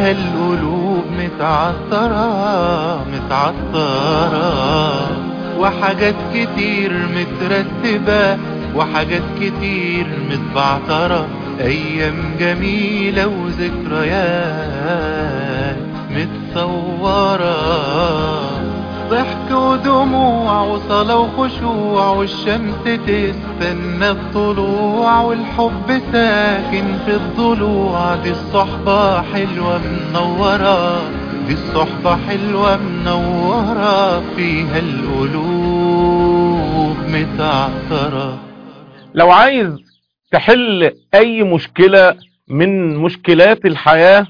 القلوب متعثرة متعثرة وحاجات كتير مترتبة وحاجات كتير متبعترة أيام جميلة وذكريات متصورة ضحك ودموع وصلاة وخشوع والشمس تستنى الطلوع والحب ساكن في الضلوع دي الصحبة حلوة منورة دي الصحبة حلوة منورة فيها القلوب متعثرة لو عايز تحل اي مشكلة من مشكلات الحياة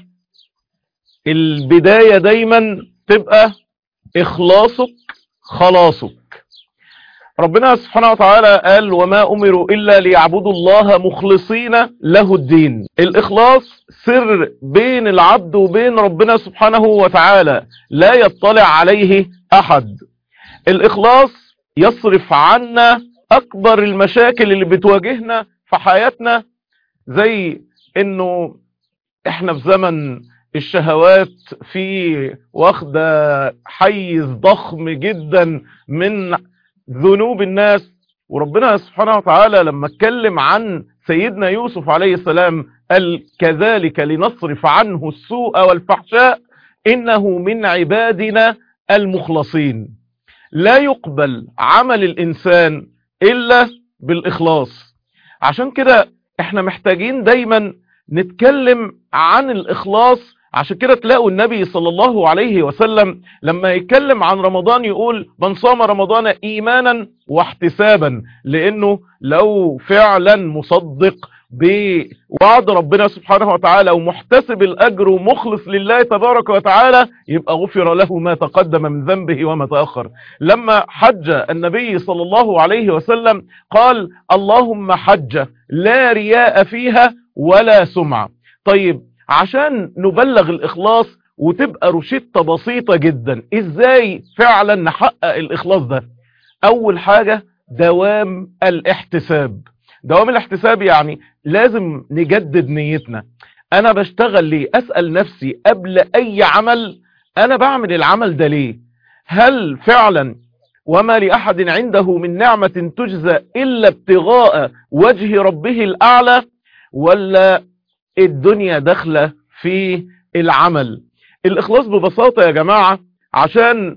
البداية دايما تبقى اخلاصك خلاصك ربنا سبحانه وتعالى قال وما امروا الا ليعبدوا الله مخلصين له الدين الاخلاص سر بين العبد وبين ربنا سبحانه وتعالى لا يطلع عليه احد الاخلاص يصرف عنا اكبر المشاكل اللي بتواجهنا في حياتنا زي انه احنا في زمن الشهوات في واخدة حيز ضخم جدا من ذنوب الناس وربنا سبحانه وتعالى لما اتكلم عن سيدنا يوسف عليه السلام قال كذلك لنصرف عنه السوء والفحشاء إنه من عبادنا المخلصين لا يقبل عمل الإنسان إلا بالإخلاص عشان كده احنا محتاجين دايما نتكلم عن الإخلاص عشان كده تلاقوا النبي صلى الله عليه وسلم لما يتكلم عن رمضان يقول من صام رمضان ايمانا واحتسابا لانه لو فعلا مصدق بوعد ربنا سبحانه وتعالى ومحتسب الاجر ومخلص لله تبارك وتعالى يبقى غفر له ما تقدم من ذنبه وما تاخر لما حج النبي صلى الله عليه وسلم قال اللهم حج لا رياء فيها ولا سمعه طيب عشان نبلغ الإخلاص وتبقى روشتة بسيطة جدا إزاي فعلا نحقق الإخلاص ده أول حاجة دوام الاحتساب دوام الاحتساب يعني لازم نجدد نيتنا أنا بشتغل ليه أسأل نفسي قبل أي عمل أنا بعمل العمل ده ليه هل فعلا وما لأحد عنده من نعمة تجزى إلا ابتغاء وجه ربه الأعلى ولا الدنيا داخله في العمل الاخلاص ببساطة يا جماعة عشان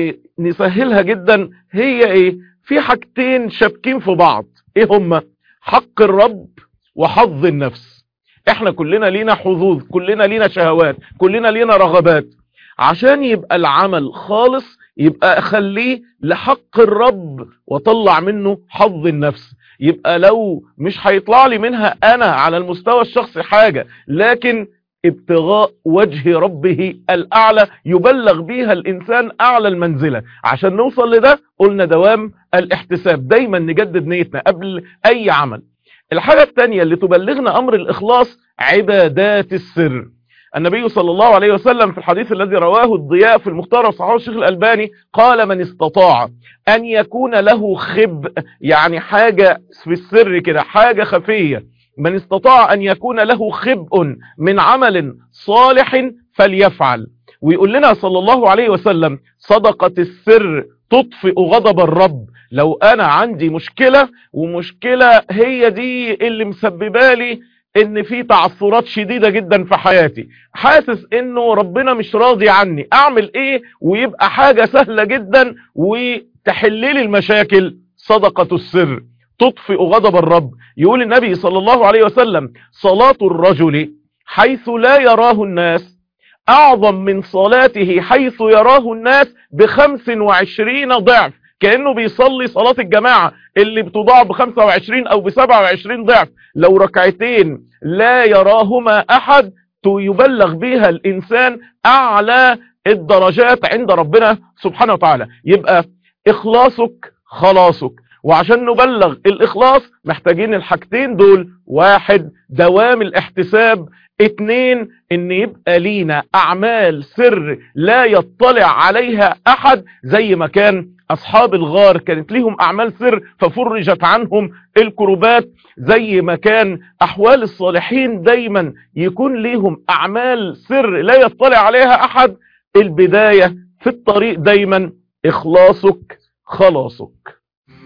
نسهلها جدا هي ايه في حاجتين شابكين في بعض ايه هما حق الرب وحظ النفس احنا كلنا لينا حظوظ كلنا لينا شهوات كلنا لينا رغبات عشان يبقى العمل خالص يبقى اخليه لحق الرب واطلع منه حظ النفس يبقى لو مش هيطلع لي منها انا على المستوى الشخصي حاجة لكن ابتغاء وجه ربه الاعلى يبلغ بيها الانسان اعلى المنزلة عشان نوصل لده قلنا دوام الاحتساب دايما نجدد نيتنا قبل اي عمل الحاجة التانية اللي تبلغنا امر الاخلاص عبادات السر النبي صلى الله عليه وسلم في الحديث الذي رواه الضياء في المختار وصححه الشيخ الألباني قال من استطاع أن يكون له خب يعني حاجة في السر كده حاجة خفية من استطاع أن يكون له خبء من عمل صالح فليفعل ويقول لنا صلى الله عليه وسلم صدقة السر تطفئ غضب الرب لو أنا عندي مشكلة ومشكلة هي دي اللي مسببالي ان في تعثرات شديدة جدا في حياتي حاسس انه ربنا مش راضي عني اعمل ايه ويبقى حاجة سهلة جدا وتحللي المشاكل صدقة السر تطفئ غضب الرب يقول النبي صلى الله عليه وسلم صلاة الرجل حيث لا يراه الناس اعظم من صلاته حيث يراه الناس بخمس وعشرين ضعف كأنه بيصلي صلاة الجماعة اللي بتضاع ب 25 او ب 27 ضعف لو ركعتين لا يراهما احد يبلغ بها الانسان اعلى الدرجات عند ربنا سبحانه وتعالى يبقى اخلاصك خلاصك وعشان نبلغ الاخلاص محتاجين الحاجتين دول واحد دوام الاحتساب اتنين ان يبقى لينا اعمال سر لا يطلع عليها احد زي ما كان اصحاب الغار كانت ليهم اعمال سر ففرجت عنهم الكروبات زي ما كان احوال الصالحين دايما يكون ليهم اعمال سر لا يطلع عليها احد البداية في الطريق دايما اخلاصك خلاصك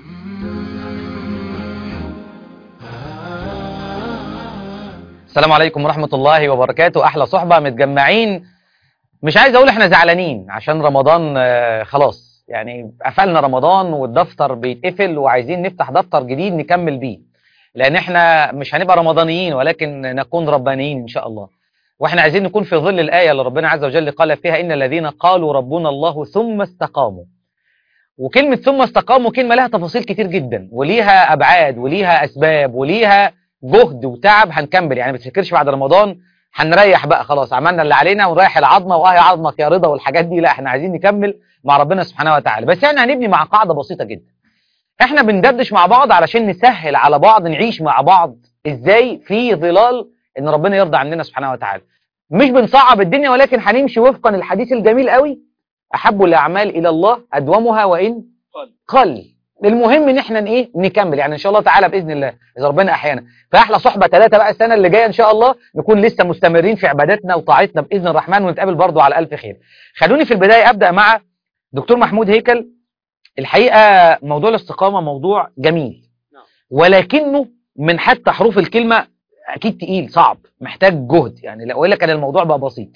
السلام عليكم ورحمة الله وبركاته أحلى صحبة متجمعين مش عايز أقول إحنا زعلانين عشان رمضان آه، خلاص يعني قفلنا رمضان والدفتر بيتقفل وعايزين نفتح دفتر جديد نكمل بيه لأن إحنا مش هنبقى رمضانيين ولكن نكون ربانيين إن شاء الله وإحنا عايزين نكون في ظل الآية اللي ربنا عز وجل قال فيها إن الذين قالوا ربنا الله ثم استقاموا وكلمة ثم استقاموا كلمة لها تفاصيل كتير جدا وليها أبعاد وليها أسباب وليها جهد وتعب هنكمل يعني ما تفكرش بعد رمضان هنريح بقى خلاص عملنا اللي علينا ونريح العظمه واه عظمك يا رضا والحاجات دي لا احنا عايزين نكمل مع ربنا سبحانه وتعالى بس احنا هنبني مع قاعده بسيطه جدا احنا بندردش مع بعض علشان نسهل على بعض نعيش مع بعض ازاي في ظلال ان ربنا يرضى عننا سبحانه وتعالى مش بنصعب الدنيا ولكن هنمشي وفقا الحديث الجميل قوي احب الاعمال الى الله ادومها وان قل المهم ان احنا ايه نكمل يعني ان شاء الله تعالى باذن الله اذا ربنا احيانا فاحلى صحبه ثلاثه بقى السنه اللي جايه ان شاء الله نكون لسه مستمرين في عباداتنا وطاعتنا باذن الرحمن ونتقابل برضو على الف خير خلوني في البدايه ابدا مع دكتور محمود هيكل الحقيقه موضوع الاستقامه موضوع جميل ولكنه من حتى حروف الكلمه اكيد تقيل صعب محتاج جهد يعني لو اقول لك كان الموضوع بقى بسيط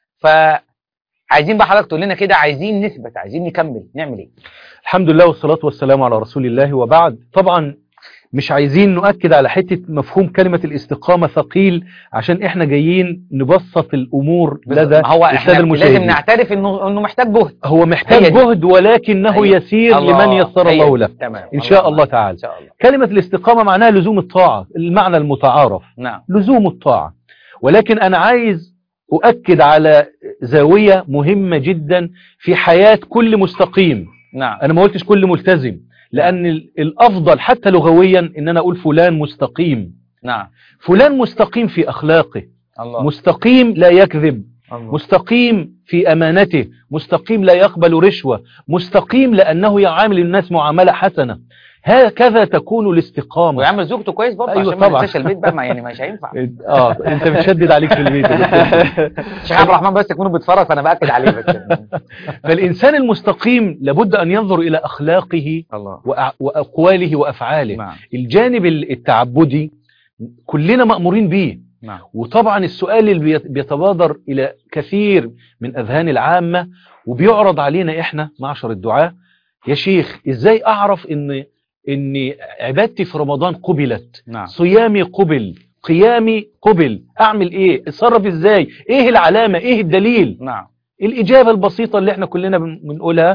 فعايزين بقى حضرتك تقول لنا كده عايزين نثبت عايزين نكمل نعمل ايه الحمد لله والصلاة والسلام على رسول الله وبعد طبعا مش عايزين نؤكد على حتة مفهوم كلمة الاستقامة ثقيل عشان احنا جايين نبسط الأمور لدى ما هو السادة احنا لازم المشاهدين نعترف انه انه محتاج جهد هو محتاج هي دي. جهد ولكنه أيوة. يسير الله. لمن يسر هي الله دي. له تمام إن شاء الله معاك. تعالى. ان شاء الله كلمة الاستقامة معناها لزوم الطاعة المعنى المتعارف نعم لزوم الطاعة ولكن أنا عايز أؤكد على زاوية مهمة جدا في حياة كل مستقيم نعم انا ما قلتش كل ملتزم لان ال- الافضل حتى لغويا ان انا اقول فلان مستقيم نعم فلان مستقيم في اخلاقه الله مستقيم لا يكذب الله. مستقيم في امانته مستقيم لا يقبل رشوة مستقيم لانه يعامل الناس معاملة حسنة هكذا تكون الاستقامة ويعمل زوجته كويس برضه أيوة عشان ما طبعا. ننساش البيت بقى ما يعني مش هينفع اه انت بتشدد عليك في البيت يا دكتور. الشيخ عبد الرحمن بس يكونوا بيتفرج فانا باكد عليه بس فالانسان المستقيم لابد ان ينظر الى اخلاقه الله وأ- واقواله وافعاله نعم الجانب التعبدي كلنا مأمورين به نعم وطبعا السؤال اللي بيت- بيتبادر إلى كثير من أذهان العامة وبيعرض علينا إحنا معشر الدعاء يا شيخ إزاي أعرف إن إن عبادتي في رمضان قبلت نعم صيامي قبل قيامي قبل أعمل إيه اتصرف إزاي إيه العلامة إيه الدليل نعم الإجابة البسيطة اللي إحنا كلنا بن- بنقولها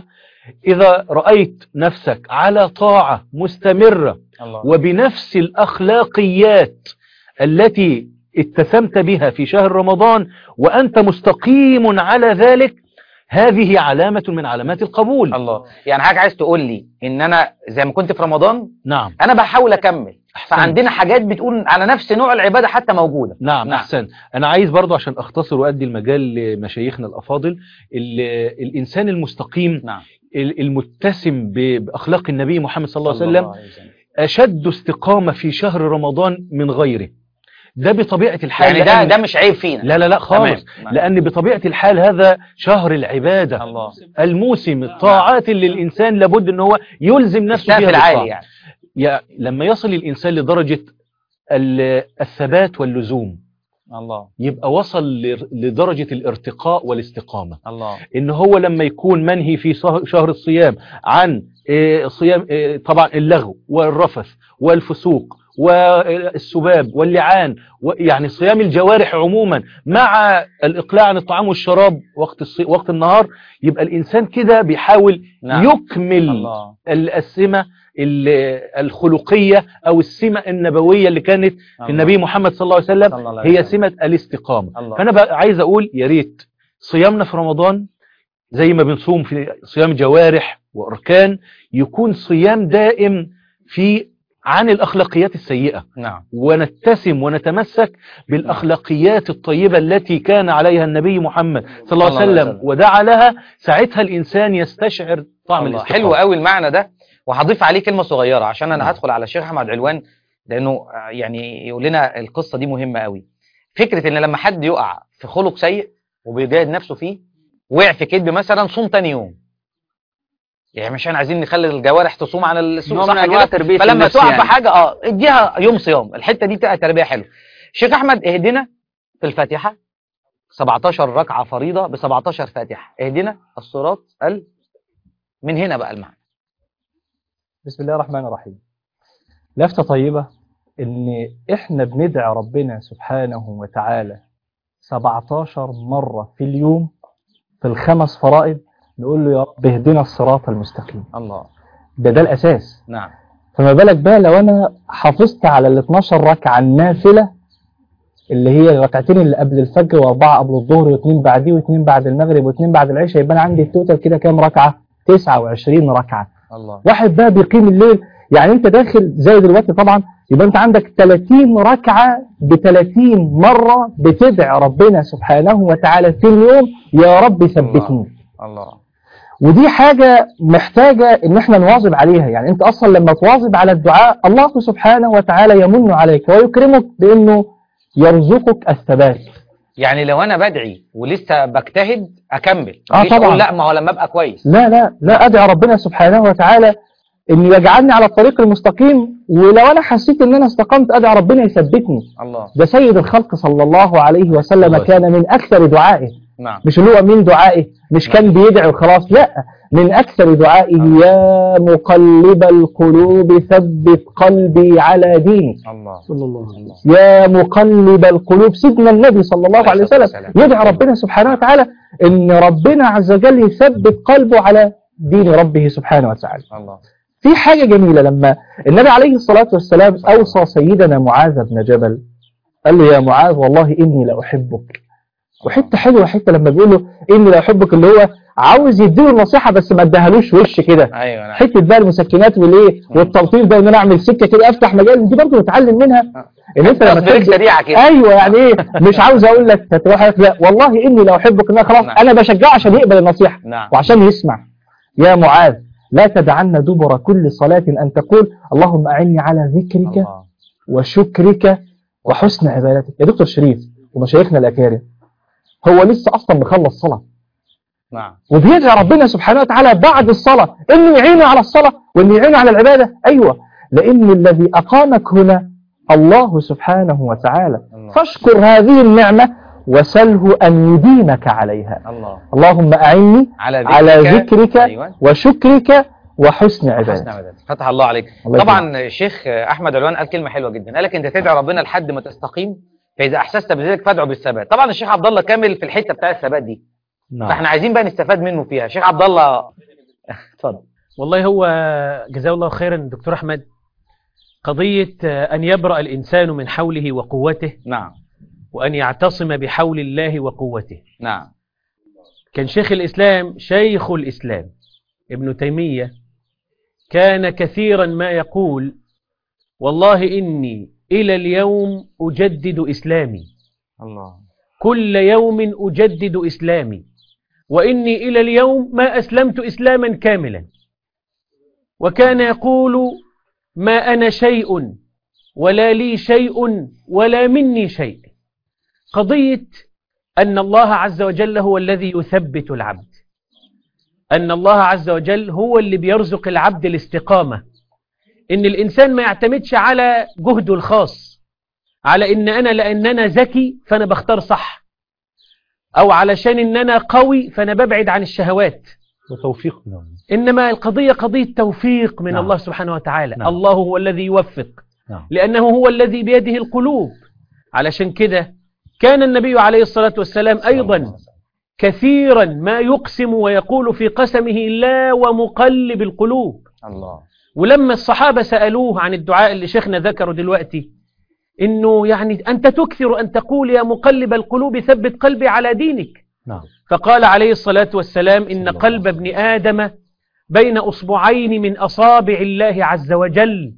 إذا رأيت نفسك على طاعة مستمرة الله وبنفس الأخلاقيات التي اتسمت بها في شهر رمضان وأنت مستقيم على ذلك هذه علامة من علامات القبول الله يعني حاجه عايز تقول لي ان انا زي ما كنت في رمضان نعم انا بحاول اكمل أحسنت. فعندنا حاجات بتقول على نفس نوع العباده حتى موجوده نعم, نعم. أحسن أنا عايز برضو عشان أختصر وأدي المجال لمشايخنا الأفاضل ال- الإنسان المستقيم نعم ال- المتسم ب- بأخلاق النبي محمد صلى الله عليه صلى وسلم عليه وسلم. أشد استقامة في شهر رمضان من غيره ده بطبيعة الحال يعني ده لأن- ده مش عيب فينا لا لا لا خالص تمام. لأن بطبيعة الحال هذا شهر العبادة الله الموسم الطاعات اللي الإنسان لابد أن هو يلزم نفسه السقف فيها العالي بالطاعة. يعني يا لما يصل الإنسان لدرجة ال- الثبات واللزوم الله يبقى وصل ل- لدرجة الارتقاء والاستقامة الله إن هو لما يكون منهي في صه- شهر الصيام عن آه، صيام آه، طبعا اللغو والرفث والفسوق والسباب واللعان و- يعني صيام الجوارح عموما مع الإقلاع عن الطعام والشراب وقت الصي... وقت النهار يبقى الإنسان كده بيحاول نعم. يكمل الله ال- السمة ال- الخلقية أو السمة النبوية اللي كانت في النبي محمد صلى الله عليه وسلم صلى الله عليه هي وسلم. سمة الاستقامة الله. فأنا بقى عايز أقول يا ريت صيامنا في رمضان زي ما بنصوم في صيام جوارح وأركان يكون صيام دائم في عن الأخلاقيات السيئة نعم ونتسم ونتمسك بالأخلاقيات الطيبة التي كان عليها النبي محمد صلى الله عليه صلى الله عليه وسلم ودعا لها ساعتها الإنسان يستشعر طعم الله الاستقامة حلو قوي المعنى ده وهضيف عليه كلمه صغيره عشان انا نعم. هدخل على الشيخ احمد علوان لانه آه، يعني يقول لنا القصه دي مهمه قوي فكره ان لما حد يقع في خلق سيء وبيجاهد نفسه فيه وقع في كذب مثلا صوم تاني يوم يعني مش احنا عايزين نخلي الجوارح تصوم عن السوق نوع صح من أنواع كده تربية فلما النفس تقع يعني. في حاجه اه اديها يوم صيام الحته دي بتبقى تربيه حلوه شيخ احمد اهدنا في الفاتحه 17 ركعه فريضه ب 17 فاتحه اهدنا الصراط ال من هنا بقى المعنى بسم الله الرحمن الرحيم لفتة طيبة إن إحنا بندعي ربنا سبحانه وتعالى 17 مرة في اليوم في الخمس فرائض نقول له يا رب اهدنا الصراط المستقيم الله ده ده الأساس نعم فما بالك بقى لو أنا حافظت على ال 12 ركعة النافلة اللي هي الركعتين اللي قبل الفجر وأربعة قبل الظهر واثنين بعديه واثنين بعد المغرب واثنين بعد العشاء يبقى أنا عندي التوتال كده كام ركعة؟ 29 ركعة الله واحد بقى بيقيم الليل يعني انت داخل زي دلوقتي طبعا يبقى انت عندك 30 ركعة ب 30 مرة بتدعي ربنا سبحانه وتعالى في اليوم يا رب ثبتني الله ودي حاجة محتاجة ان احنا نواظب عليها يعني انت اصلا لما تواظب على الدعاء الله سبحانه وتعالى يمن عليك ويكرمك بانه يرزقك الثبات يعني لو انا بدعي ولسه بجتهد اكمل آه مفيش طبعاً. أقول لا ما هو لما ابقى كويس لا لا لا ادعي ربنا سبحانه وتعالى ان يجعلني على الطريق المستقيم ولو انا حسيت ان انا استقمت ادعي ربنا يثبتني الله ده سيد الخلق صلى الله عليه وسلم الله كان من أكثر دعائه نعم مش اللي هو من دعائه مش كان بيدعي وخلاص لا من أكثر دعائه يا مقلب القلوب ثبت قلبي على دينك الله صلى الله عليه وسلم يا مقلب القلوب سيدنا النبي صلى الله عليه عليه الصلاة وسلم والسلام. يدعي ربنا سبحانه وتعالى ان ربنا عز وجل يثبت قلبه على دين ربه سبحانه وتعالى الله في حاجة جميلة لما النبي عليه الصلاة والسلام أوصى سيدنا معاذ بن جبل قال له يا معاذ والله إني لأحبك وحتة حلوة حتة لما بيقول له إني لأحبك اللي هو عاوز يديله النصيحة بس ما ادهالوش وش كده ايوه نعم حتة بقى المسكنات والايه والتلطيف ده ان انا اعمل سكة كده افتح مجال دي برضه نتعلم منها ان انت لما تصبيرك تبدأ- سريعه كده ايوه يعني ايه مش عاوز اقول لك تروح لك لا والله اني لو احبك ان أنا خلاص نعم. انا بشجعه عشان يقبل النصيحة نعم وعشان يسمع يا معاذ لا تدعن دبر كل صلاة أن تقول اللهم أعني على ذكرك الله وشكرك وحسن عبادتك يا دكتور شريف ومشايخنا الأكارم هو لسه أصلا مخلص صلاة نعم وبيدعي ربنا سبحانه وتعالى بعد الصلاة إنه يعينه على الصلاة وإنه يعينه على العبادة أيوة لأن الذي أقامك هنا الله سبحانه وتعالى الله. فاشكر هذه النعمة وسله أن يديمك عليها الله اللهم أعني على ذكرك على ذكرك ايوه وشكرك وحسن حسن عبادتك عبادتك فتح الله عليك الله طبعا الشيخ احمد علوان قال كلمه حلوه جدا قال لك انت تدعي ربنا لحد ما تستقيم فاذا احسست بذلك فادعو بالثبات طبعا الشيخ عبد الله كامل في الحته بتاع الثبات دي نعم فاحنا عايزين بقى نستفاد منه فيها شيخ عبد الله اتفضل والله هو جزاه الله خيرا دكتور أحمد قضية أن يبرأ الإنسان من حوله وقوته نعم وأن يعتصم بحول الله وقوته نعم كان شيخ الإسلام شيخ الإسلام ابن تيمية كان كثيرا ما يقول والله إني إلى اليوم أجدد إسلامي الله كل يوم أجدد إسلامي وإني إلى اليوم ما أسلمت إسلاما كاملا وكان يقول ما أنا شيء ولا لي شيء ولا مني شيء قضية أن الله عز وجل هو الذي يثبت العبد أن الله عز وجل هو اللي بيرزق العبد الاستقامة إن الإنسان ما يعتمدش على جهده الخاص على إن أنا لأن أنا ذكي فأنا بختار صح أو علشان إن أنا قوي فأنا ببعد عن الشهوات وتوفيق نعم. إنما القضية قضية توفيق من نعم. الله سبحانه وتعالى نعم. الله هو الذي يوفق نعم. لأنه هو الذي بيده القلوب علشان كده كان النبي عليه الصلاة والسلام أيضا كثيرا ما يقسم ويقول في قسمه لا ومقلب القلوب الله ولما الصحابة سألوه عن الدعاء اللي شيخنا ذكره دلوقتي إنه يعني أنت تكثر أن تقول يا مقلب القلوب ثبت قلبي على دينك نعم فقال عليه الصلاة والسلام إن الله قلب ابن آدم بين أصبعين من أصابع الله عز وجل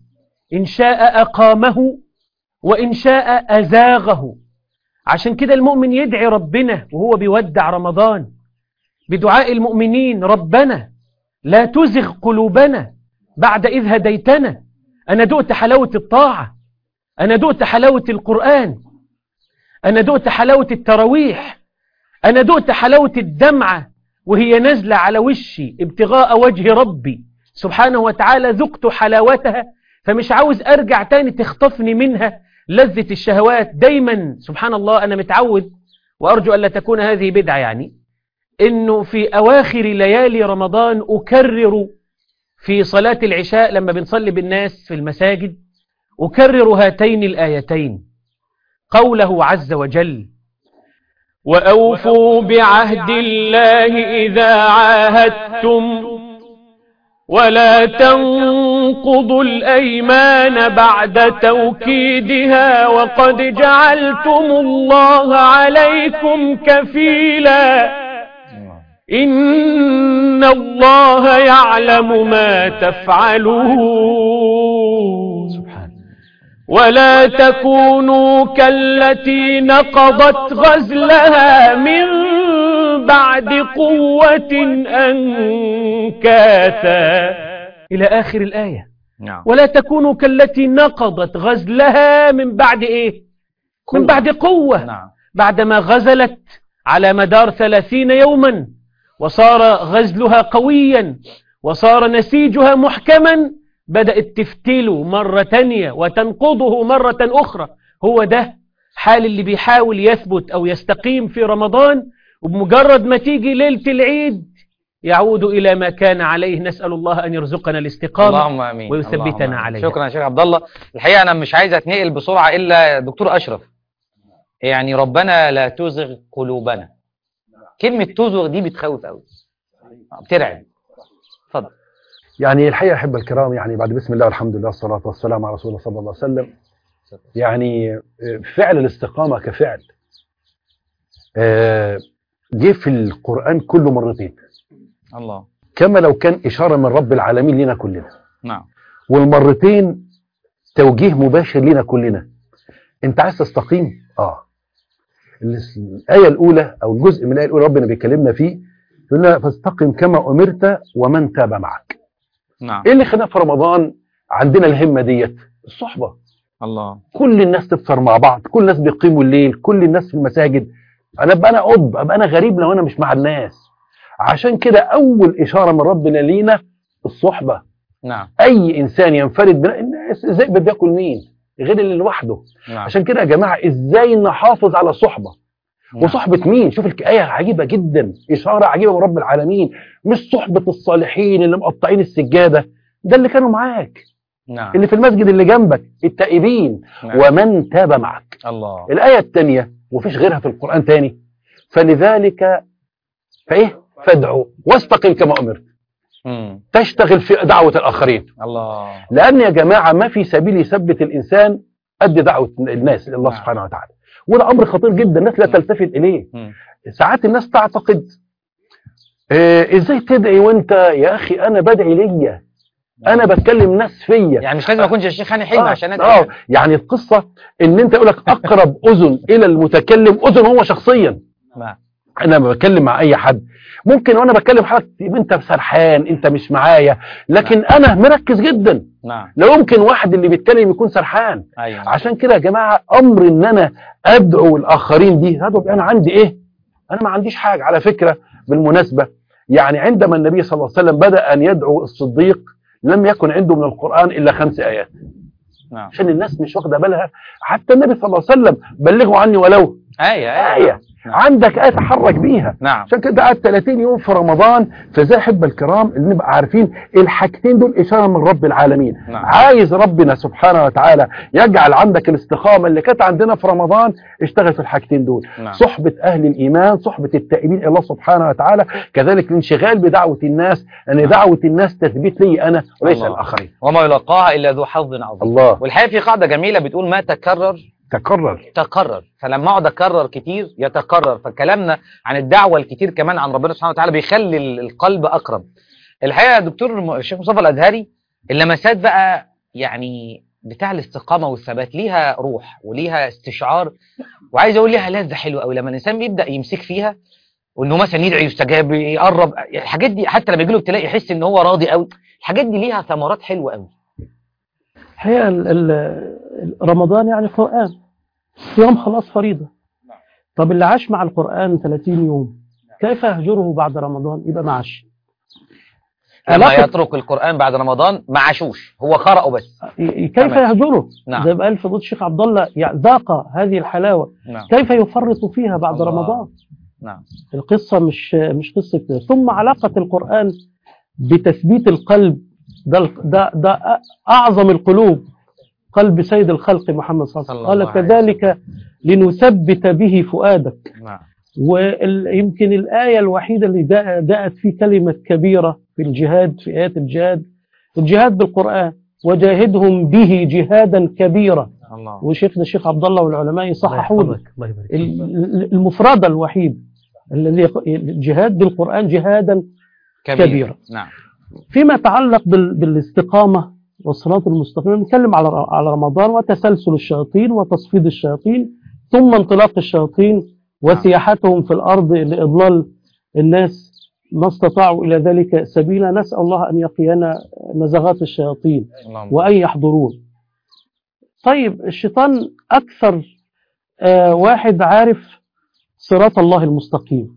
إن شاء أقامه وإن شاء أزاغه عشان كده المؤمن يدعي ربنا وهو بيودع رمضان بدعاء المؤمنين ربنا لا تزغ قلوبنا بعد إذ هديتنا أنا دقت حلاوة الطاعة أنا دقت حلاوة القرآن أنا دقت حلاوة التراويح أنا دقت حلاوة الدمعة وهي نازلة على وشي ابتغاء وجه ربي سبحانه وتعالى ذقت حلاوتها فمش عاوز أرجع تاني تخطفني منها لذة الشهوات دايما سبحان الله أنا متعود وأرجو ألا تكون هذه بدعة يعني إنه في أواخر ليالي رمضان أكرر في صلاة العشاء لما بنصلي بالناس في المساجد أكرر هاتين الآيتين قوله عز وجل وأوفوا بعهد الله إذا عاهدتم ولا تنقضوا الأيمان بعد توكيدها وقد جعلتم الله عليكم كفيلا إن الله يعلم ما تفعلون سبحان ولا تكونوا كالتي نقضت غزلها من بعد قوة أنكاثا إلى آخر الآية نعم ولا تكونوا كالتي نقضت غزلها من بعد إيه من بعد قوة نعم بعدما غزلت على مدار ثلاثين يوما وصار غزلها قويا وصار نسيجها محكما بدأت تفتل مرة تانية وتنقضه مرة أخرى هو ده حال اللي بيحاول يثبت أو يستقيم في رمضان وبمجرد ما تيجي ليلة العيد يعود إلى ما كان عليه نسأل الله أن يرزقنا الاستقامة اللهم امين ويثبتنا اللهم آمين. عليها. شكرا يا شيخ عبد الله الحقيقه انا مش عايز اتنقل بسرعه الا دكتور اشرف يعني ربنا لا تزغ قلوبنا كلمه تزغ دي بتخوف قوي بترعب اتفضل يعني الحقيقة أحب الكرام يعني بعد بسم الله والحمد لله والصلاة والسلام على رسول الله صلى الله عليه وسلم يعني فعل الاستقامة كفعل آه، جه في القرآن كله مرتين الله كما لو كان إشارة من رب العالمين لنا كلنا نعم والمرتين توجيه مباشر لنا كلنا انت عايز تستقيم اه الاس- الآية الأولى أو الجزء من الآية الأولى ربنا بيكلمنا فيه يقول لنا فاستقم كما أمرت ومن تاب معك نعم ايه اللي خلانا في رمضان عندنا الهمة ديت الصحبة الله كل الناس تفطر مع بعض كل الناس بيقيموا الليل كل الناس في المساجد انا ابقى انا قب ابقى انا غريب لو انا مش مع الناس عشان كده اول اشاره من ربنا لينا الصحبه نعم اي انسان ينفرد بنا الناس الذئب بياكل مين غير اللي لوحده نعم عشان كده يا جماعه ازاي نحافظ على الصحبه نعم. وصحبة مين شوف الآية عجيبة جدا إشارة عجيبة من رب العالمين مش صحبة الصالحين اللي مقطعين السجادة ده اللي كانوا معاك نعم اللي في المسجد اللي جنبك التائبين نعم. ومن تاب معك الله الآية الثانية وفيش غيرها في القرآن تاني فلذلك فإيه فادعوا واستقم كما أمرت مم. تشتغل في دعوة الآخرين الله لأن يا جماعة ما في سبيل يثبت الإنسان قد دعوة الناس لله نعم. سبحانه وتعالى وده أمر خطير جدا الناس لا تلتفت إليه مم. ساعات الناس تعتقد آه ازاي تدعي وانت يا اخي انا بدعي ليا انا بتكلم ناس فيا يعني مش لازم اكون زي الشيخ هاني حلمي آه، عشان اه ادعي يعني القصه ان انت يقول لك اقرب اذن الى المتكلم اذن هو شخصيا نعم. انا لما بتكلم مع اي حد ممكن وانا بتكلم حضرتك يبقى انت سرحان انت مش معايا لكن انا مركز جدا نعم لا يمكن واحد اللي بيتكلم يكون سرحان ايوه عشان كده يا جماعه امر ان انا ادعو الاخرين دي هذا يبقى انا عندي ايه انا ما عنديش حاجه على فكره بالمناسبه يعني عندما النبي صلى الله عليه وسلم بدا ان يدعو الصديق لم يكن عنده من القران الا خمس ايات نعم عشان الناس مش واخده بالها حتى النبي صلى الله عليه وسلم بلغوا عني ولو ايه ايه نعم. عندك ايه تحرك بيها نعم عشان كده قعد 30 يوم في رمضان فزي احب الكرام اللي نبقى عارفين الحاجتين دول اشاره من رب العالمين نعم. عايز ربنا سبحانه وتعالى يجعل عندك الاستقامه اللي كانت عندنا في رمضان اشتغل في الحاجتين دول نعم. صحبه اهل الايمان صحبه التائبين الى الله سبحانه وتعالى كذلك الانشغال بدعوه الناس لان دعوه الناس تثبيت لي انا وليس الله. الاخرين وما يلقاها الا ذو حظ عظيم الله والحقيقه في قاعده جميله بتقول ما تكرر تكرر تكرر فلما اقعد اكرر كتير يتكرر فكلامنا عن الدعوه الكتير كمان عن ربنا سبحانه وتعالى بيخلي ال- القلب اقرب الحقيقه يا دكتور م- الشيخ مصطفى الازهري اللمسات بقى يعني بتاع الاستقامه والثبات ليها روح وليها استشعار وعايز اقول ليها لذه حلوه قوي لما الانسان بيبدا يمسك فيها وانه مثلا يدعي يستجاب يقرب الحاجات دي حتى لما يجي له ابتلاء يحس ان هو راضي قوي الحاجات دي ليها ثمرات حلوه قوي الحقيقة ال- ال- رمضان يعني قرآن صيام خلاص فريضة طب اللي عاش مع القرآن 30 يوم كيف يهجره بعد رمضان يبقى ما عاش لما علاقة- يترك القران بعد رمضان ما عاشوش هو قرأه بس ي- كيف تمام. يهجره نعم. زي ما قال فضيلة الشيخ عبد الله يعني ذاق هذه الحلاوة نعم كيف يفرط فيها بعد الله. رمضان نعم القصة مش مش قصة كده. ثم علاقة القرآن بتثبيت القلب ده ده ده أعظم القلوب قلب سيد الخلق محمد صلى الله عليه صلى وسلم الله قال عليه كذلك لنثبت به فؤادك نعم ويمكن الآية الوحيدة اللي جاء- جاءت في كلمة كبيرة في الجهاد في آيات الجهاد الجهاد بالقرآن وجاهدهم به جهادا كبيرا الله وشيخنا الشيخ عبد الله والعلماء يصححوا لي. الله يحفظك، الله يبارك فيك. ال- المفردة الوحيد الذي يق- الجهاد بالقرآن جهادا كبير. كبيرة. نعم فيما يتعلق بال- بالاستقامة والصراط المستقيم نتكلم على على رمضان وتسلسل الشياطين وتصفيد الشياطين ثم انطلاق الشياطين وسياحتهم في الأرض لإضلال الناس ما استطاعوا إلى ذلك سبيلا نسأل الله أن يقينا نزغات الشياطين اللهم وأن يحضرون طيب الشيطان أكثر آه واحد عارف صراط الله المستقيم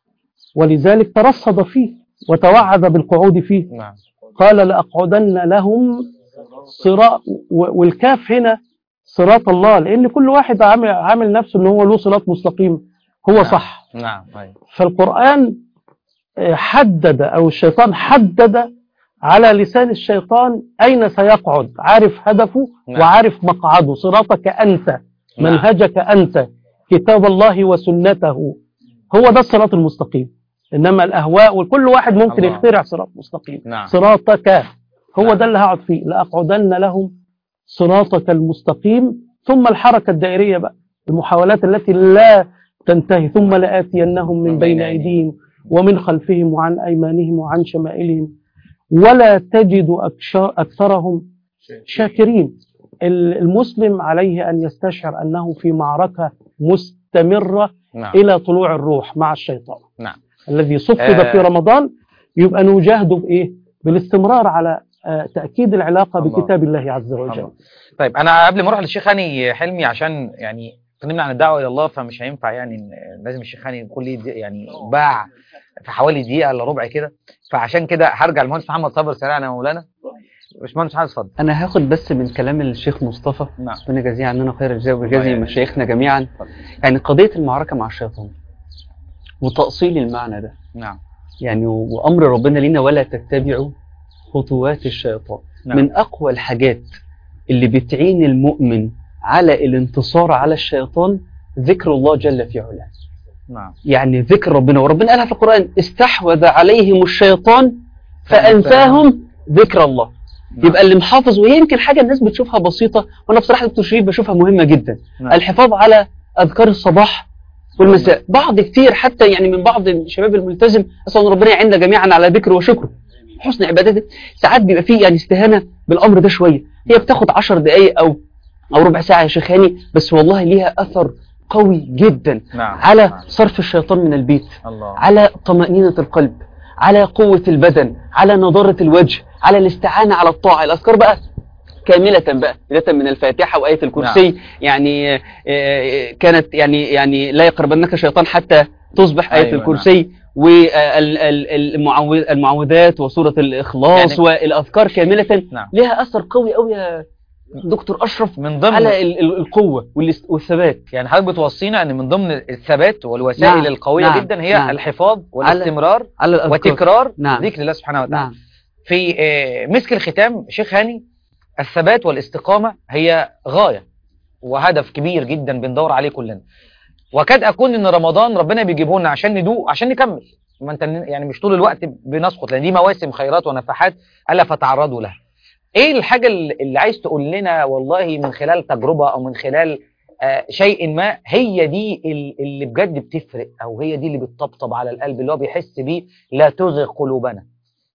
ولذلك ترصد فيه وتوعد بالقعود فيه نعم قال لأقعدن لهم صراط و- والكاف هنا صراط الله لأن كل واحد عامل, عامل نفسه أنه هو له صراط مستقيم هو نعم. صح نعم أيوة. فالقرآن آه، حدد أو الشيطان حدد على لسان الشيطان أين سيقعد عارف هدفه نعم. وعارف مقعده صراطك أنت نعم. منهجك أنت كتاب الله وسنته هو ده الصراط المستقيم إنما الأهواء وكل واحد ممكن الله. يخترع صراط مستقيم نعم صراطك هو نعم. ده اللي هقعد فيه لأقعدن لهم صراطك المستقيم ثم الحركة الدائرية بقى المحاولات التي لا تنتهي ثم لآتينهم من من بين بين أيديهم ومن خلفهم وعن أيمانهم وعن شمائلهم ولا تجد أكشا- أكثرهم شاكرين ال- المسلم عليه أن يستشعر أنه في معركة مستمرة نعم إلى طلوع الروح مع الشيطان نعم. الذي صفد آه. في رمضان يبقى نجاهده بإيه؟ بالاستمرار على آه، تأكيد العلاقة الله. بكتاب الله عز وجل الله. طيب انا قبل ما اروح للشيخ هاني حلمي عشان يعني اتكلمنا عن الدعوه الى الله فمش هينفع يعني إن لازم الشيخ هاني يكون ليه دي- يعني باع في حوالي دقيقه الا ربع كده فعشان كده هرجع للمهندس محمد صابر سريعا يا مولانا باشمهندس محمد اتفضل انا هاخد بس من كلام الشيخ مصطفى نعم ربنا يجازيه عننا خير الجزاء الله ويجازي يعينك. مشايخنا جميعا يعني قضيه المعركه مع الشيطان وتاصيل المعنى ده نعم يعني وامر ربنا لينا ولا تتبعوا خطوات الشيطان نعم. من اقوى الحاجات اللي بتعين المؤمن على الانتصار على الشيطان ذكر الله جل في علاه نعم يعني ذكر ربنا وربنا قالها في القرآن استحوذ عليهم الشيطان فأنساهم ذكر الله نعم. يبقى اللي محافظ وهي يمكن حاجة الناس بتشوفها بسيطة وأنا بصراحة دكتور شريف بشوفها مهمة جدا نعم. الحفاظ على أذكار الصباح والمساء بعض كتير حتى يعني من بعض الشباب الملتزم أسأل ربنا يعيننا جميعا على ذكره وشكره حسن عبادته ساعات بيبقى فيه يعني استهانة بالأمر ده شوية هي بتاخد عشر دقايق أو أو ربع ساعة يا شيخ هاني بس والله ليها أثر قوي جدا نعم على نعم. صرف الشيطان من البيت الله على طمأنينة القلب على قوة البدن على نضارة الوجه على الاستعانة على الطاعة الأذكار بقى كاملة بقى بداية من الفاتحة وآية الكرسي يعني آه، آه، كانت يعني يعني لا يقربنك شيطان حتى تصبح آية أيوة، الكرسي والمعوذات وسورة الإخلاص يعني- والأذكار كاملة نعم. لها أثر قوي قوي يا دكتور أشرف من ضمن على ال- ال- القوة والاست- والثبات يعني حضرتك بتوصينا ان من ضمن الثبات والوسائل نعم، القويه نعم، جدا هي نعم. الحفاظ والاستمرار على الأذكار وتكرار نعم. ذكر الله سبحانه وتعالى نعم في آه، مسك الختام شيخ هاني الثبات والاستقامة هي غاية وهدف كبير جدا بندور عليه كلنا وكاد أكون إن رمضان ربنا بيجيبه لنا عشان ندوق عشان نكمل ما انت يعني مش طول الوقت بنسقط لان دي مواسم خيرات ونفحات الا فتعرضوا لها ايه الحاجه اللي اللي عايز تقول لنا والله من خلال تجربه او من خلال آه شيء ما هي دي ال- اللي بجد بتفرق او هي دي اللي بتطبطب على القلب اللي هو بيحس بيه لا تزغ قلوبنا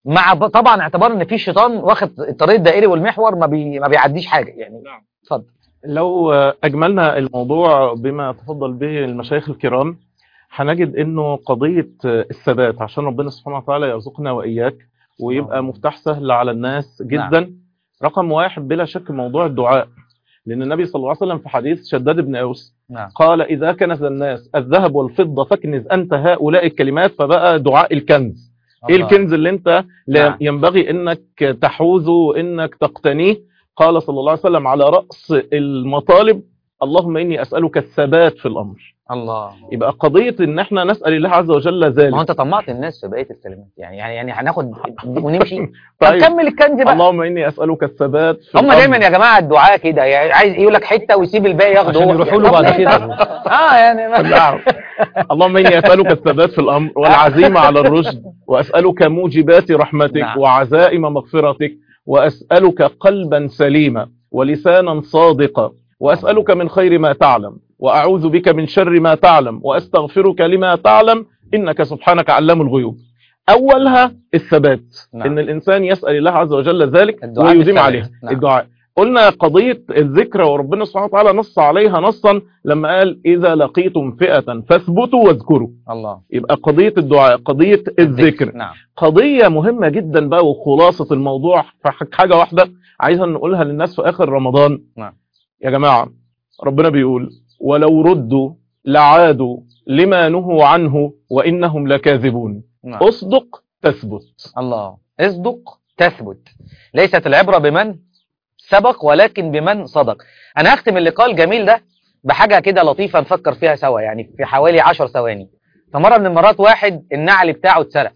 مع ب- طبعا اعتبار ان في شيطان واخد الطريق الدائري والمحور ما, بي ما بيعديش حاجه يعني اتفضل لو أجملنا الموضوع بما تفضل به المشايخ الكرام هنجد انه قضية الثبات عشان ربنا سبحانه وتعالى يرزقنا وإياك ويبقى مفتاح سهل على الناس جدا رقم واحد بلا شك موضوع الدعاء لأن النبي صلى الله عليه وسلم في حديث شداد بن أوس نعم قال إذا كنز الناس الذهب والفضة فاكنز أنت هؤلاء الكلمات فبقى دعاء الكنز إيه الله. الكنز اللي أنت لا نعم. ينبغي أنك تحوزه أنك تقتنيه قال صلى الله عليه وسلم على رأس المطالب اللهم إني أسألك الثبات في الأمر الله يبقى قضية ان احنا نسأل الله عز وجل ما هو ذلك انت طمعت الناس في بقيه الكلمات يعني يعني يعني هناخد دي ونمشي طب طيب كمل الكنز بقى اللهم اني اسألك الثبات في هم الأمر. دايما يا جماعه الدعاء كده يعني عايز يقول لك حته ويسيب الباقي ياخده عشان هو. يروحوا له طب بعد ليه كده. طب؟ اه يعني ما- نعم اللهم اني اسألك الثبات في الامر والعزيمة على الرشد واسألك موجبات رحمتك نعم. وعزائم مغفرتك واسألك قلبا سليما ولسانا صادقا واسألك من خير ما تعلم واعوذ بك من شر ما تعلم واستغفرك لما تعلم انك سبحانك علام الغيوب اولها الثبات نعم. ان الانسان يسأل الله عز وجل ذلك الدعاء ويديم بالثبات. عليها نعم. الدعاء قلنا قضية الذكر وربنا سبحانه وتعالى نص عليها نصا لما قال إذا لقيتم فئة فاثبتوا واذكروا الله يبقى قضية الدعاء قضية الذكر نعم قضية مهمة جدا بقى وخلاصة الموضوع في حاجة واحدة عايزة نقولها للناس في آخر رمضان نعم. يا جماعة ربنا بيقول ولو ردوا لعادوا لما نهوا عنه وإنهم لكاذبون نعم اصدق تثبت الله اصدق تثبت ليست العبرة بمن سبق ولكن بمن صدق انا هختم اللقاء الجميل ده بحاجة كده لطيفة نفكر فيها سوا يعني في حوالي عشر ثواني فمرة من المرات واحد النعل بتاعه اتسرق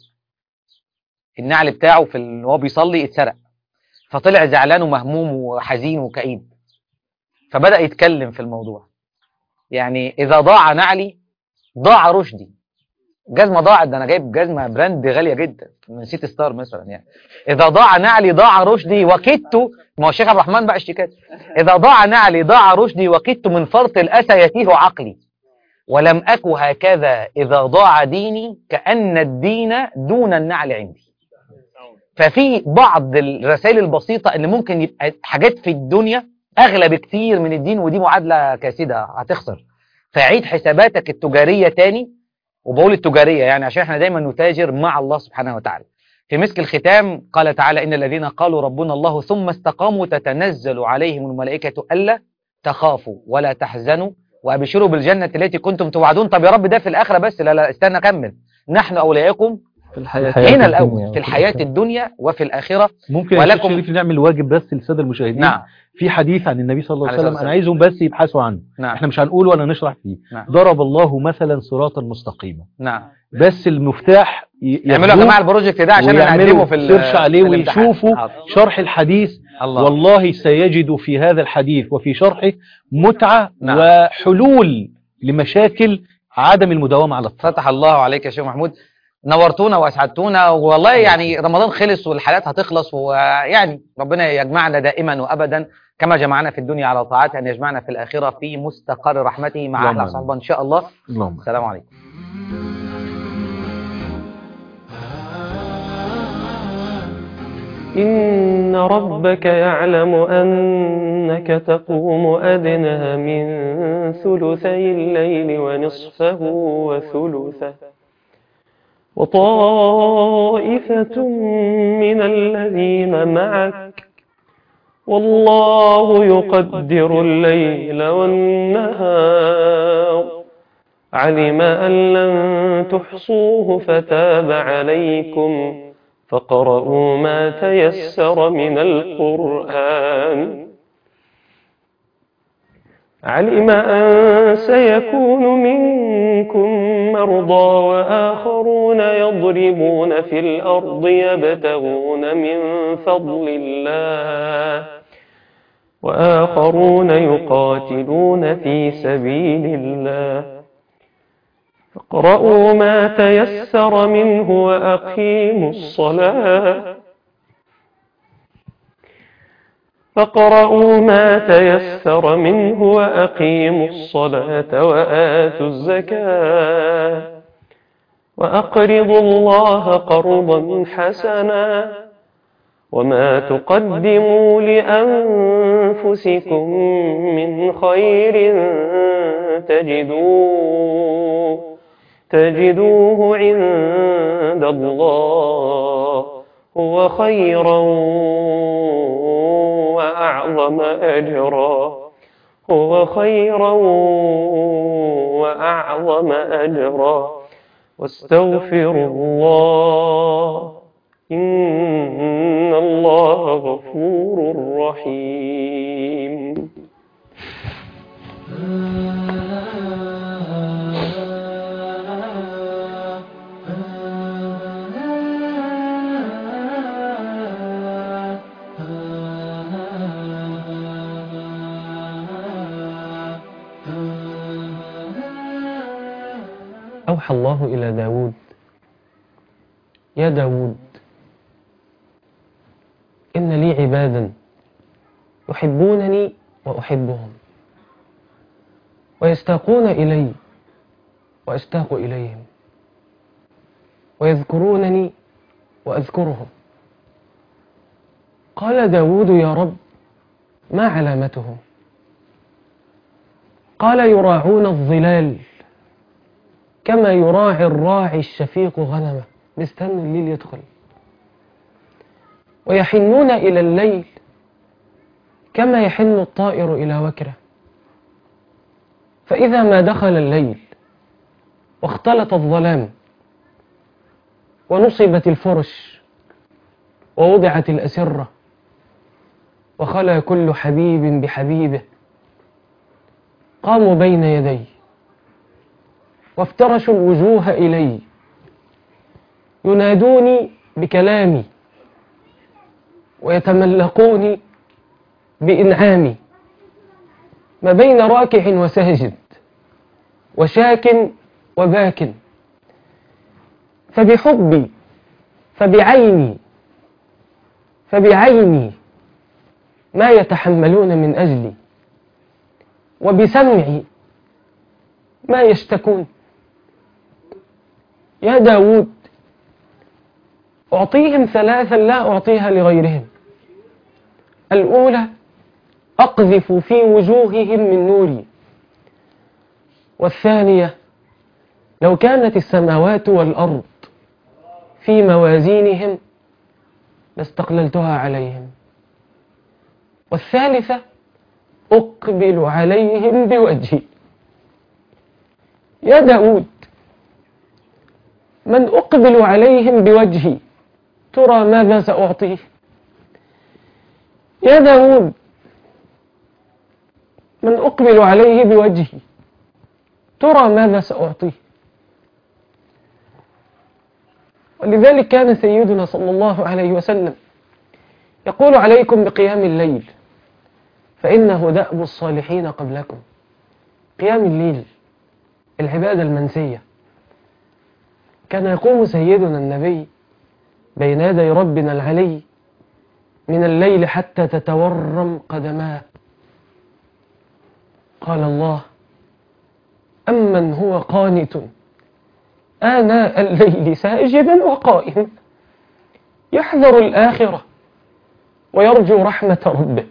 النعل بتاعه في ال... وهو بيصلي اتسرق فطلع زعلان ومهموم وحزين وكئيب فبدأ يتكلم في الموضوع يعني إذا ضاع نعلي ضاع رشدي جزمة ضاعت ده أنا جايب جزمة براند غالية جدا من سيتي ستار مثلا يعني إذا ضاع نعلي ضاع رشدي وكدت ما هو الشيخ عبد الرحمن بقى اشتكات إذا ضاع نعلي ضاع رشدي وكدت من فرط الأسى يتيه عقلي ولم أك هكذا إذا ضاع ديني كأن الدين دون النعل عندي ففي بعض الرسائل البسيطة اللي ممكن يبقى حاجات في الدنيا أغلى بكتير من الدين ودي معادلة كاسدة هتخسر فعيد حساباتك التجارية تاني وبقول التجارية يعني عشان احنا دايما نتاجر مع الله سبحانه وتعالى في مسك الختام قال تعالى إن الذين قالوا ربنا الله ثم استقاموا تتنزل عليهم الملائكة ألا تخافوا ولا تحزنوا وأبشروا بالجنة التي كنتم توعدون طب يا رب ده في الآخرة بس لا لا استنى أكمل نحن أولياؤكم في الحياة هنا الدنيا الأول في الحياة وفي الدنيا وفي الآخرة ممكن يا ولكم- شيخ شريف نعمل واجب بس للساده المشاهدين نعم في حديث عن النبي صلى الله عليه عليه وسلم الصلاة انا عايزهم بس يبحثوا عنه نعم احنا مش هنقول ولا نشرح فيه نعم. ضرب الله مثلا صراطا مستقيما نعم بس المفتاح ي- يعملوا يا ياخدوه جماعة البروجكت ده عشان ويعملوا نقدمه في ال- سيرش عليه في الامتحان. ويشوفوا حاضر. شرح الحديث الله والله سيجد في هذا الحديث وفي شرحه متعة نعم. وحلول لمشاكل عدم المداومة على الطاعة فتح الله عليك يا شيخ محمود نورتونا واسعدتونا والله يعني رمضان خلص والحالات هتخلص ويعني ربنا يجمعنا دائما وابدا كما جمعنا في الدنيا على طاعته ان يجمعنا في الاخره في مستقر رحمته مع اللهم احلى آمين. صحبه ان شاء الله اللهم السلام عليكم إن ربك يعلم أنك تقوم أدنى من ثلثي الليل ونصفه وثلثه وطائفة من الذين معك والله يقدر الليل والنهار علم أن لن تحصوه فتاب عليكم فقرؤوا ما تيسر من القرآن علم أن سيكون منكم مرضى وآخرون يضربون في الأرض يبتغون من فضل الله وآخرون يقاتلون في سبيل الله فاقرؤوا ما تيسر منه وأقيموا الصلاة فاقرؤوا ما تيسر منه وأقيموا الصلاة وآتوا الزكاة وأقرضوا الله قرضا حسنا وما تقدموا لأنفسكم من خير تجدوه تجدوه عند الله هو خيرا وأعظم أجرا هو خيرا وأعظم أجرا واستغفروا الله إن الله غفور رحيم أوحى الله إلى داود يا داود إن لي عبادا يحبونني وأحبهم ويستاقون إلي وأشتاق إليهم ويذكرونني وأذكرهم قال داود يا رب ما علامتهم قال يراعون الظلال كما يراعي الراعي الشفيق غنمه مستنى الليل يدخل ويحنون إلى الليل كما يحن الطائر إلى وكره فإذا ما دخل الليل واختلط الظلام ونصبت الفرش ووضعت الأسرة وخلى كل حبيب بحبيبه قاموا بين يدي وافترشوا الوجوه إلي ينادوني بكلامي ويتملقوني بإنعامي ما بين راكع وساجد وشاك وباك فبحبي فبعيني فبعيني ما يتحملون من أجلي وبسمعي ما يشتكون يا داود أعطيهم ثلاثا لا أعطيها لغيرهم الأولى أقذف في وجوههم من نوري والثانية لو كانت السماوات والأرض في موازينهم لاستقللتها عليهم والثالثة أقبل عليهم بوجهي يا داود من أقبل عليهم بوجهي ترى ماذا سأعطيه يا داود من أقبل عليه بوجهي ترى ماذا سأعطيه ولذلك كان سيدنا صلى الله عليه وسلم يقول عليكم بقيام الليل فإنه دأب الصالحين قبلكم قيام الليل العبادة المنسية كان يقوم سيدنا النبي بين يدي ربنا العلي من الليل حتى تتورم قدماه قال الله أمن هو قانت آناء الليل ساجدا وقائما يحذر الآخرة ويرجو رحمة ربه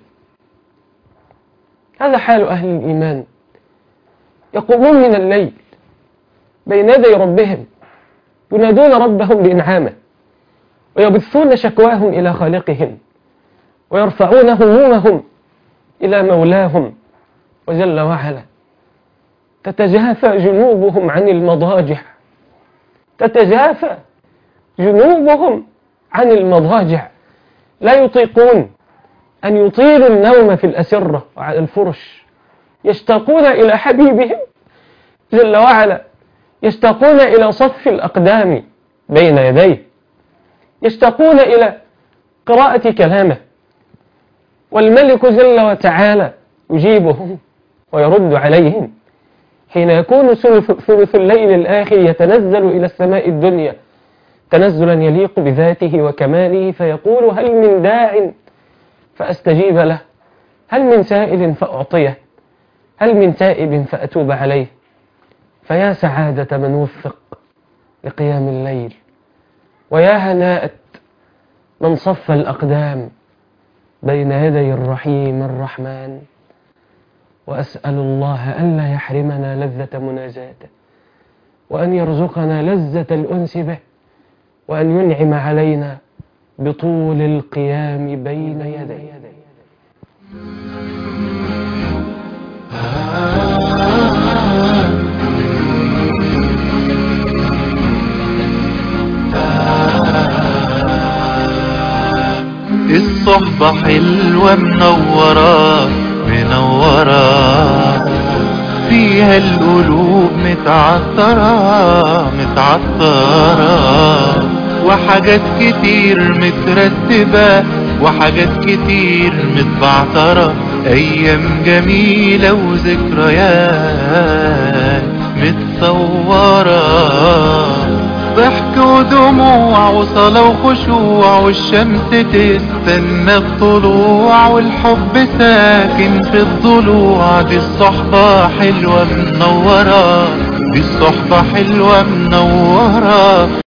هذا حال أهل الإيمان يقومون من الليل بين يدي ربهم ينادون ربهم بإنعامه ويبثون شكواهم إلى خالقهم ويرفعون همومهم إلى مولاهم وجل وعلا تتجافى جنوبهم عن المضاجع تتجافى جنوبهم عن المضاجع لا يطيقون أن يطيلوا النوم في الأسرة وعلى الفرش يشتاقون إلى حبيبهم جل وعلا يشتاقون إلى صف الأقدام بين يديه يشتاقون إلى قراءة كلامه والملك جل وتعالى يجيبهم ويرد عليهم حين يكون ثلث الليل الآخر يتنزل إلى السماء الدنيا تنزلا يليق بذاته وكماله فيقول هل من داع فأستجيب له هل من سائل فأعطيه هل من تائب فأتوب عليه فيا سعادة من وفق لقيام الليل ويا هناءة من صف الأقدام بين يدي الرحيم الرحمن وأسأل الله ألا يحرمنا لذة مناجاته وأن يرزقنا لذة الأنس به وأن ينعم علينا بطول القيام بين يديه الصحبة حلوة منورة منورة فيها القلوب متعطرة متعطرة وحاجات كتير مترتبة وحاجات كتير متبعترة أيام جميلة وذكريات متصورة ضحك ودموع وصلاة وخشوع والشمس تستنى الطلوع والحب ساكن في الضلوع دي الصحبة حلوة منورة دي الصحبة حلوة منورة